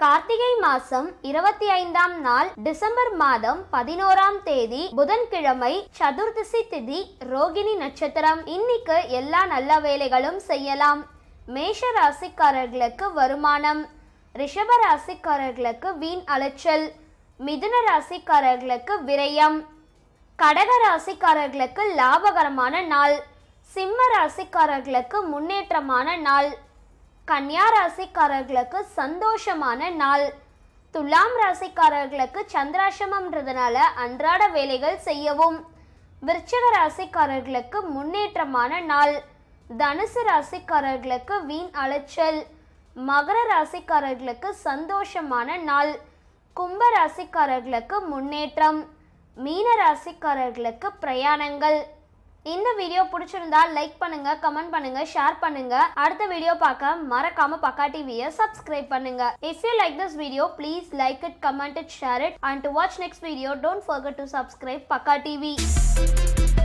கார்த்திகை மாசம் இருபத்தி ஐந்தாம் நாள் டிசம்பர் மாதம் பதினோராம் தேதி புதன்கிழமை சதுர்தசி திதி ரோகிணி நட்சத்திரம் இன்னைக்கு எல்லா நல்ல வேலைகளும் செய்யலாம் மேஷ ராசிக்காரர்களுக்கு வருமானம் ரிஷப ராசிக்காரர்களுக்கு வீண் அலைச்சல் மிதுன ராசிக்காரர்களுக்கு விரயம் கடக ராசிக்காரர்களுக்கு லாபகரமான நாள் சிம்ம ராசிக்காரர்களுக்கு முன்னேற்றமான நாள் கன்னியா ராசிக்காரர்களுக்கு சந்தோஷமான நாள் துலாம் ராசிக்காரர்களுக்கு சந்திராசிரமம்ன்றதுனால அன்றாட வேலைகள் செய்யவும் விருச்சிக ராசிக்காரர்களுக்கு முன்னேற்றமான நாள் தனுசு ராசிக்காரர்களுக்கு வீண் அலைச்சல் மகர ராசிக்காரர்களுக்கு சந்தோஷமான நாள் கும்ப ராசிக்காரர்களுக்கு முன்னேற்றம் மீன ராசிக்காரர்களுக்கு பிரயாணங்கள் இந்த வீடியோ பிடிச்சிருந்தா லைக் பண்ணுங்க கமெண்ட் பண்ணுங்க ஷேர் பண்ணுங்க அடுத்த வீடியோ பார்க்க மறக்காம பக்கா டிவியை சப்ஸ்கிரைப் பண்ணுங்க if you like this video please like it comment it share it and to watch next video don't forget to subscribe Pakka TV